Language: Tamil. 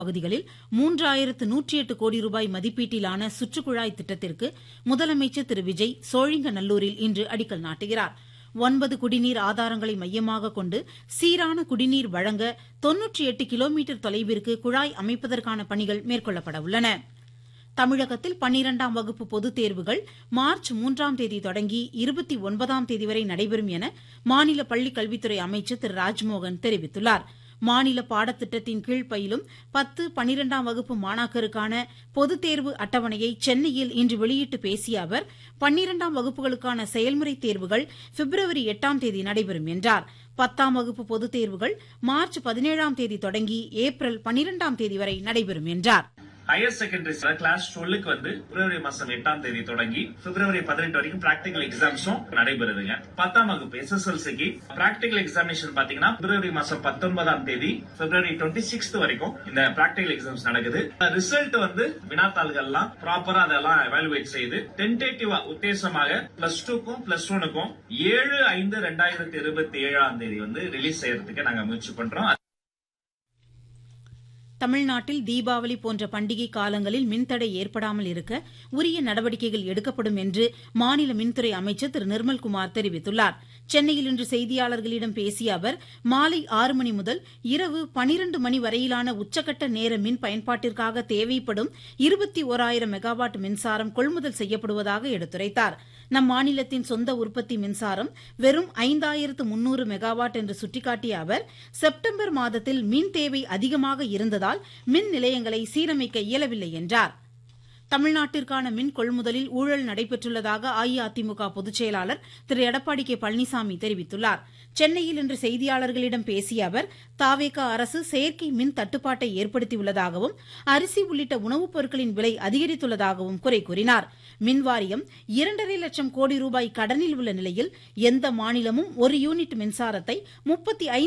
பகுதிகளில் மூன்றாயிரத்து நூற்றி எட்டு கோடி ரூபாய் மதிப்பீட்டிலான சுற்றுக்குழாய் திட்டத்திற்கு முதலமைச்சர் திரு விஜய் சோழிங்கநல்லூரில் இன்று அடிக்கல் நாட்டுகிறார் ஒன்பது குடிநீர் ஆதாரங்களை மையமாக கொண்டு சீரான குடிநீர் வழங்க தொன்னூற்றி எட்டு கிலோமீட்டர் தொலைவிற்கு குழாய் அமைப்பதற்கான பணிகள் மேற்கொள்ளப்பட உள்ளன தமிழகத்தில் பன்னிரண்டாம் வகுப்பு பொதுத் தேர்வுகள் மார்ச் மூன்றாம் தேதி தொடங்கி இருபத்தி ஒன்பதாம் தேதி வரை நடைபெறும் என மாநில பள்ளிக் கல்வித்துறை அமைச்சர் திரு ராஜ்மோகன் தெரிவித்துள்ளார் மாநில பாடத்திட்டத்தின் கீழ் பயிலும் பத்து பன்னிரண்டாம் வகுப்பு மாணாக்கருக்கான பொதுத் தேர்வு அட்டவணையை சென்னையில் இன்று வெளியிட்டு பேசிய அவர் பன்னிரண்டாம் வகுப்புகளுக்கான செயல்முறை தேர்வுகள் பிப்ரவரி எட்டாம் தேதி நடைபெறும் என்றார் பத்தாம் வகுப்பு பொதுத் தேர்வுகள் மார்ச் பதினேழாம் தேதி தொடங்கி ஏப்ரல் பன்னிரண்டாம் தேதி வரை நடைபெறும் என்றார் ஹையர் செகண்டரி கிளாஸ் டுவெல்லுக்கு வந்து பிப்ரவரி மாசம் எட்டாம் தேதி தொடங்கி பிப்ரவரி பதினெட்டு வரைக்கும் பிராக்டிகல் எக்ஸாம்ஸும் நடைபெறுதுங்க பத்தாம் வகுப்பு எஸ்எஸ்எல்சிக்கு பிராக்டிகல் எக்ஸாமினேஷன் பாத்தீங்கன்னா பிப்ரவரி மாசம் பத்தொன்பதாம் தேதி பிப்ரவரி டுவெண்ட்டி சிக்ஸ்த் வரைக்கும் இந்த பிராக்டிகல் எக்ஸாம்ஸ் நடக்குது ரிசல்ட் வந்து வினாத்தாள்கள்லாம் ப்ராப்பரா அதெல்லாம் எவாலுவேட் செய்து டென்டேட்டிவா உத்தேசமாக பிளஸ் டூக்கும் பிளஸ் ஒனுக்கும் ஏழு ஐந்து ரெண்டாயிரத்தி இருபத்தி ஏழாம் தேதி வந்து ரிலீஸ் செய்யறதுக்கு நாங்க முயற்சி பண்றோம் தமிழ்நாட்டில் தீபாவளி போன்ற பண்டிகை காலங்களில் மின்தடை ஏற்படாமல் இருக்க உரிய நடவடிக்கைகள் எடுக்கப்படும் என்று மாநில மின்துறை அமைச்சர் திரு நிர்மல்குமார் தெரிவித்துள்ளார் சென்னையில் இன்று செய்தியாளர்களிடம் பேசிய அவர் மாலை ஆறு மணி முதல் இரவு பனிரண்டு மணி வரையிலான உச்சக்கட்ட நேர மின் பயன்பாட்டிற்காக தேவைப்படும் இருபத்தி ஓராயிரம் மெகாவாட் மின்சாரம் கொள்முதல் செய்யப்படுவதாக எடுத்துரைத்தார் நம் மாநிலத்தின் சொந்த உற்பத்தி மின்சாரம் வெறும் ஐந்தாயிரத்து முன்னூறு மெகாவாட் என்று சுட்டிக்காட்டிய அவர் செப்டம்பர் மாதத்தில் மின் தேவை அதிகமாக இருந்ததால் மின் நிலையங்களை சீரமைக்க இயலவில்லை என்றார் தமிழ்நாட்டிற்கான மின் கொள்முதலில் ஊழல் நடைபெற்றுள்ளதாக அஇஅதிமுக பொதுச் செயலாளர் திரு எடப்பாடி கே பழனிசாமி தெரிவித்துள்ளார் சென்னையில் இன்று செய்தியாளர்களிடம் பேசிய அவர் தாவேகா அரசு செயற்கை மின் தட்டுப்பாட்டை ஏற்படுத்தியுள்ளதாகவும் அரிசி உள்ளிட்ட உணவுப் பொருட்களின் விலை அதிகரித்துள்ளதாகவும் குறை கூறினார் மின்வாரியம் இரண்டரை லட்சம் கோடி ரூபாய் கடனில் உள்ள நிலையில் எந்த மாநிலமும் ஒரு யூனிட் மின்சாரத்தை முப்பத்தி